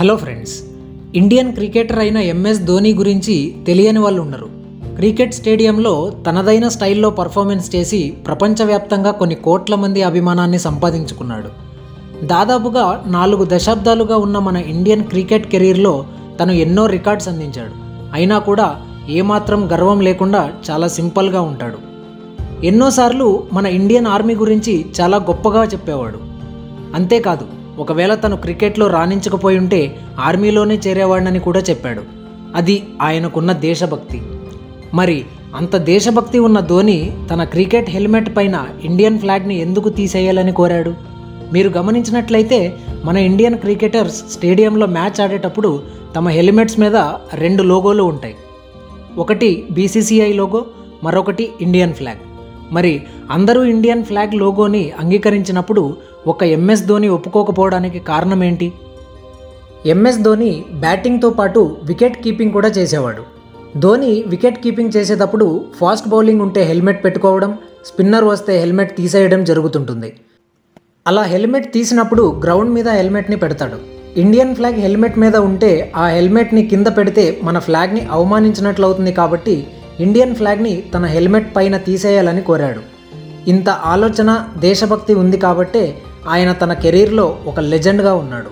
hello friends Indian cricketer అయిన MS Dhoni గురించి తెలియని వాళ్ళు ఉండరు క్రికెట్ స్టేడియంలో తనదైన స్టైల్లో పర్ఫార్మెన్స్ చేసి ప్రపంచవ్యాప్తంగా కొన్ని కోట్ల మంది అభిమానాన్ని సంపాదించుకున్నాడు దాదాపుగా నాలుగు దశాబ్దాలుగా ఉన్న మన ఇండియన్ క్రికెట్ కెరీర్లో తను ఎన్నో రికార్డ్స్ అందించాడు అయినా కూడా ఏమాత్రం గర్వం లేకుండా చాలా సింపుల్గా ఉంటాడు ఎన్నోసార్లు మన ఇండియన్ ఆర్మీ గురించి చాలా గొప్పగా చెప్పేవాడు అంతేకాదు ఒకవేళ తను క్రికెట్లో రాణించకపోయి ఉంటే ఆర్మీలోనే చేరేవాడినని కూడా చెప్పాడు అది ఆయనకున్న దేశభక్తి మరి అంత దేశభక్తి ఉన్న ధోని తన క్రికెట్ హెల్మెట్ పైన ఇండియన్ ఫ్లాగ్ని ఎందుకు తీసేయాలని కోరాడు మీరు గమనించినట్లయితే మన ఇండియన్ క్రికెటర్స్ స్టేడియంలో మ్యాచ్ ఆడేటప్పుడు తమ హెల్మెట్స్ మీద రెండు లోగోలు ఉంటాయి ఒకటి బీసీసీఐ లోగో మరొకటి ఇండియన్ ఫ్లాగ్ మరి అందరూ ఇండియన్ ఫ్లాగ్ లోగోని అంగీకరించినప్పుడు ఒక ఎంఎస్ ధోని ఒప్పుకోకపోవడానికి కారణం ఏంటి ఎంఎస్ ధోని బ్యాటింగ్తో పాటు వికెట్ కీపింగ్ కూడా చేసేవాడు ధోని వికెట్ కీపింగ్ చేసేటప్పుడు ఫాస్ట్ బౌలింగ్ ఉంటే హెల్మెట్ పెట్టుకోవడం స్పిన్నర్ వస్తే హెల్మెట్ తీసేయడం జరుగుతుంటుంది అలా హెల్మెట్ తీసినప్పుడు గ్రౌండ్ మీద హెల్మెట్ని పెడతాడు ఇండియన్ ఫ్లాగ్ హెల్మెట్ మీద ఉంటే ఆ హెల్మెట్ని కింద పెడితే మన ఫ్లాగ్ని అవమానించినట్లు అవుతుంది కాబట్టి ఇండియన్ ఫ్లాగ్ని తన హెల్మెట్ పైన తీసేయాలని కోరాడు ఇంత ఆలోచన దేశభక్తి ఉంది కాబట్టే ఆయన తన కెరీర్లో ఒక లెజెండ్గా ఉన్నాడు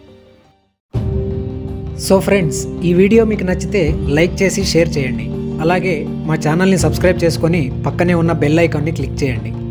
సో ఫ్రెండ్స్ ఈ వీడియో మీకు నచ్చితే లైక్ చేసి షేర్ చేయండి అలాగే మా ఛానల్ని సబ్స్క్రైబ్ చేసుకొని పక్కనే ఉన్న బెల్ ఐకాన్ని క్లిక్ చేయండి